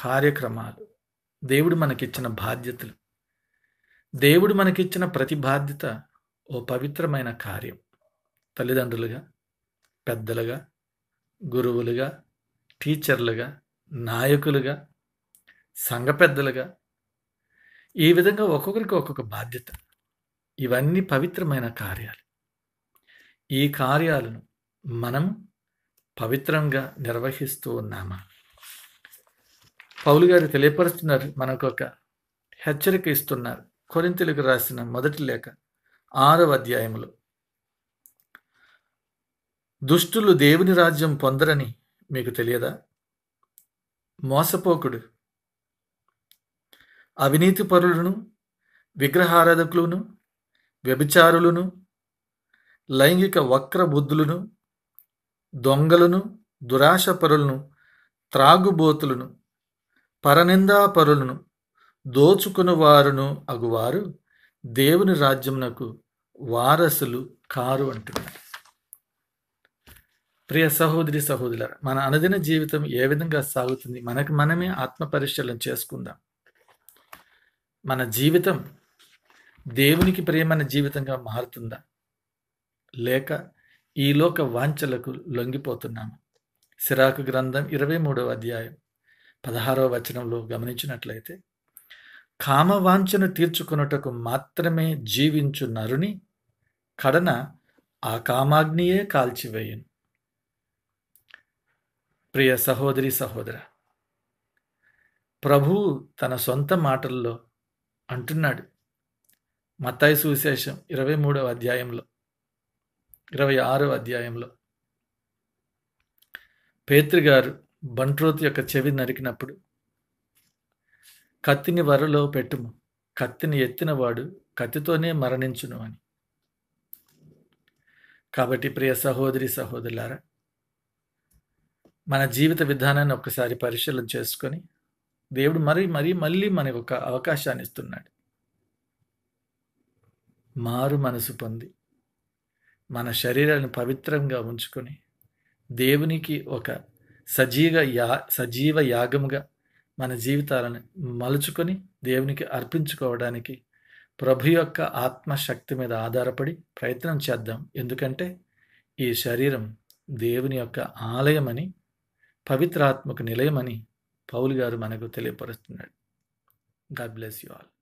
కార్యక్రమాలు దేవుడు మనకిచ్చిన బాధ్యతలు దేవుడు మనకిచ్చిన ప్రతి బాధ్యత ఓ పవిత్రమైన కార్యం తల్లిదండ్రులుగా పెద్దలుగా గురువులుగా టీచర్లుగా నాయకులుగా సంఘ పెద్దలుగా ఈ విధంగా ఒక్కొక్కరికి ఒక్కొక్క బాధ్యత ఇవన్నీ పవిత్రమైన కార్యాలు ఈ కార్యాలను మనం పవిత్రంగా నిర్వహిస్తూ ఉన్నామా పౌలు గారు తెలియపరుస్తున్నారు మనకు ఒక హెచ్చరిక ఇస్తున్నారు కొరింతలకు రాసిన మొదటి లేఖ ఆరవ అధ్యాయంలో దుష్టులు దేవుని రాజ్యం పొందరని మీకు తెలియదా మోసపోకుడు అవినీతి పరులను విగ్రహారాధకులను వ్యభిచారులను లైంగిక వక్ర బుద్ధులను దొంగలను దురాశపరులను త్రాగుబోతులను పరనిందాపరులను దోచుకుని వారును అగువారు దేవుని రాజ్యమునకు వారసులు కారు అంటున్నారు ప్రియ సహోదరి సహోదరుల మన అనుదిన జీవితం ఏ విధంగా సాగుతుంది మనకు మనమే ఆత్మ పరిశీలన చేసుకుందాం మన జీవితం దేవునికి ప్రియమైన జీవితంగా మారుతుందా లేక ఈ లోక వాంఛలకు లొంగిపోతున్నాము సిరాకు గ్రంథం ఇరవై మూడవ అధ్యాయం పదహారవ వచనంలో గమనించినట్లయితే కామవాంఛను తీర్చుకొనుటకు మాత్రమే జీవించు నరుని కడన ఆ కామాగ్నియే కాల్చివేయును ప్రియ సహోదరి సహోదర ప్రభువు తన సొంత మాటల్లో అంటున్నాడు మత్తాయి సువిశేషం ఇరవై మూడవ అధ్యాయంలో ఇరవై ఆరవ అధ్యాయంలో పేతృగారు బంట్రోతు యొక్క చెవి నరికినప్పుడు కత్తిని వరలో పెట్టుము కత్తిని ఎత్తినవాడు కత్తితోనే మరణించును అని కాబట్టి ప్రియ సహోదరి సహోదరులారా మన జీవిత విధానాన్ని ఒక్కసారి పరిశీలన చేసుకొని దేవుడు మరీ మరీ మళ్ళీ మనకు ఒక అవకాశాన్ని ఇస్తున్నాడు మారు మనసు పొంది మన శరీరాన్ని పవిత్రంగా ఉంచుకొని దేవునికి ఒక సజీవ యా సజీవ యాగముగా మన జీవితాలను మలుచుకొని దేవునికి అర్పించుకోవడానికి ప్రభు యొక్క ఆత్మశక్తి మీద ఆధారపడి ప్రయత్నం చేద్దాం ఎందుకంటే ఈ శరీరం దేవుని యొక్క ఆలయమని పవిత్రాత్మకు నిలయమని పౌలు గారు మనకు తెలియపరుస్తున్నాడు గాడ్ బ్లెస్ యు ఆల్